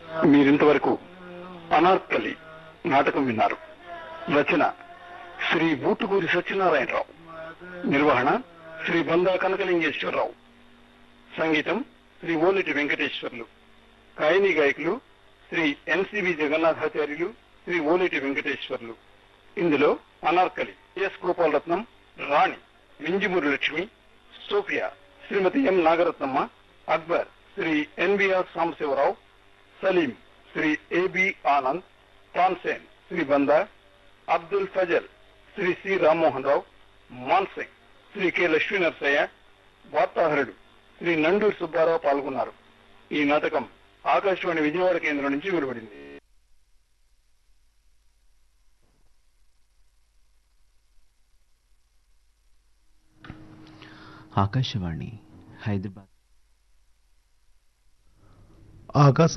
మీరింతవరకు అనార్కలి నాటకం విన్నారు రచన శ్రీ బూటుకూరి సత్యనారాయణరావు నిర్వహణ శ్రీ బందా కనకలింగేశ్వరరావు సంగీతం శ్రీ ఓలిటి వెంకటేశ్వర్లు గాయని గాయకులు శ్రీ ఎన్సివి జగన్నాథాచార్యులు శ్రీ ఓలిటి వెంకటేశ్వర్లు ఇందులో Anarkali S Gopalaratnam Rani Minjimuri Lakshmi Sophia Srimathi M Nagaratnamma Akbar Shri NBR Sambasivarao Salim Shri A B Anand Tansen Shri Banda Abdul Fazal Shri C Rammohan Rao Mansingh Shri K Lakshmi Narasaiah వార్తాహరుడు శ్రీ నండూరి సుబ్బారావు పాల్గొన్నారు ఈ నాటకం ఆకాశవాణి విజయవాడ కేంద్రం నుంచి వెలువడింది ఆకాశవాణి హైదరాబాద్ ఆకాశవాణి